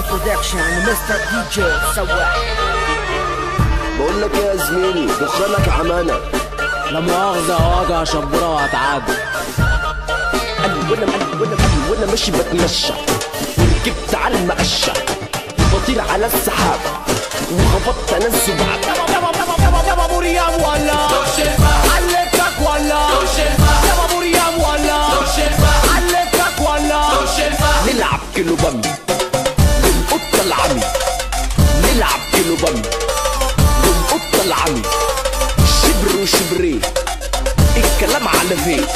برودكشن مستر دي جي سواح بقول لك يا زميلي دخلك عمانة لا مؤاخذة واجع شبورة وهتعدي قال وانا قال وانا قال وانا ماشي بتمشى وركبت على المقشة بطير على السحاب وخبطت انا الزبعة يابا مريم ولا علمتك ولا يابا مريم ولا علمتك ولا نلعب كيلو بامي بالقطة العمي نلعب كيلو بامي بالقطة العمي شبر وشبري الكلام على فين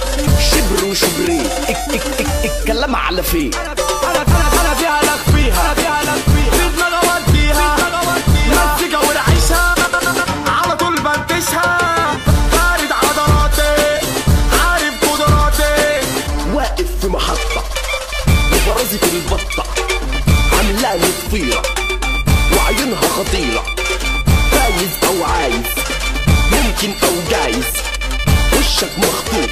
شبر وشبري اك اك اك الكلام على فين انا انا انا فيها لك فيها انا فيها لك فيها في دماغ اوديها مزيكا ونعيشها على طول بنتشها بارد عضلاتي عارف قدراتي واقف في محطة وفرازي في البطة عاملاني طفيرة وعيونها خطيرة فايز أو عايز ممكن أو جايز وشك مخطوط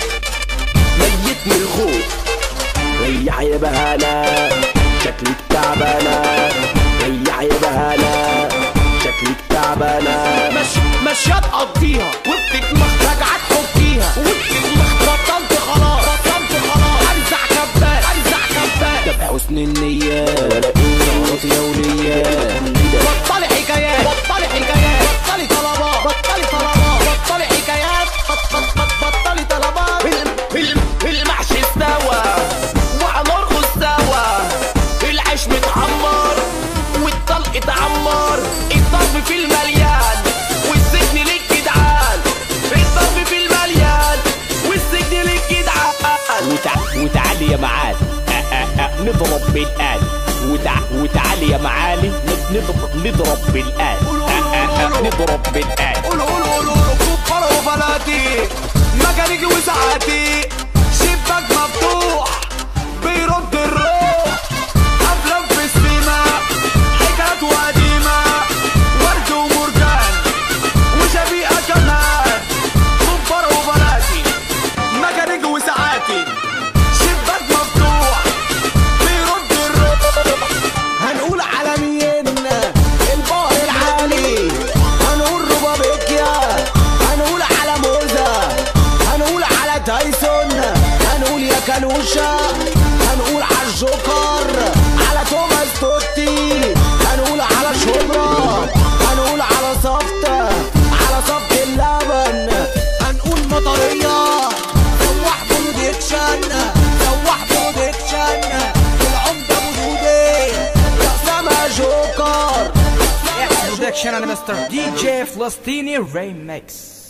ميت من الخوف ريح يا بهانة شكلك تعبانة ريح يا بهانة شكلك تعبانة مش مشيها تقضيها وبتتمخ راجعة تحكيها وبتتمخ بطلت خلاص بطلت خلاص ارزع كبات ارزع كبات ده بحسن النية صورتي يا ولية بطلي حكايات بطلي حكايات بطلي طلبات بطلي طلبات بطلي حكايات بط- بط- بط- بطلي طلبات الم- الم- المحشي استوى وهنرقص سوا العيش متعمر والطلق اتعمر الضرب في المليان والسجن للجدعان الضرب في المليان والسجن للجدعان وتع... وتعالي يا معالي أ- أ- أ- نضرب بالآن وتع... وتعالي يا معالي ن- نضرب نضرب بالآن أ- أ- أ- نضرب بالآن قولوا قولوا قولوا قولوا كفر وفلاتي مكانيكي وساعاتي شباك مفتوح بيرد الروح افلام في السيما حكايات وقديمة ورد ومرجان وشبيهة كمان كفر وفلاتي مكانيكي وساعاتي شباك مفتوح بيرد الروح هنقول عالميين البحر العالي هنقول روبابيكيا هنقول على موزة هنقول على تايسون هنقول يا كالوشا هنقول على الجوكر على توماس توتي هنقول على شبرا هنقول على صفت على صفت اللبن هنقول مطرية سواح برودكشن سواح برودكشن العمدة بودودي يا جوكر برودكشن انا مستر دي جي فلسطيني ريمكس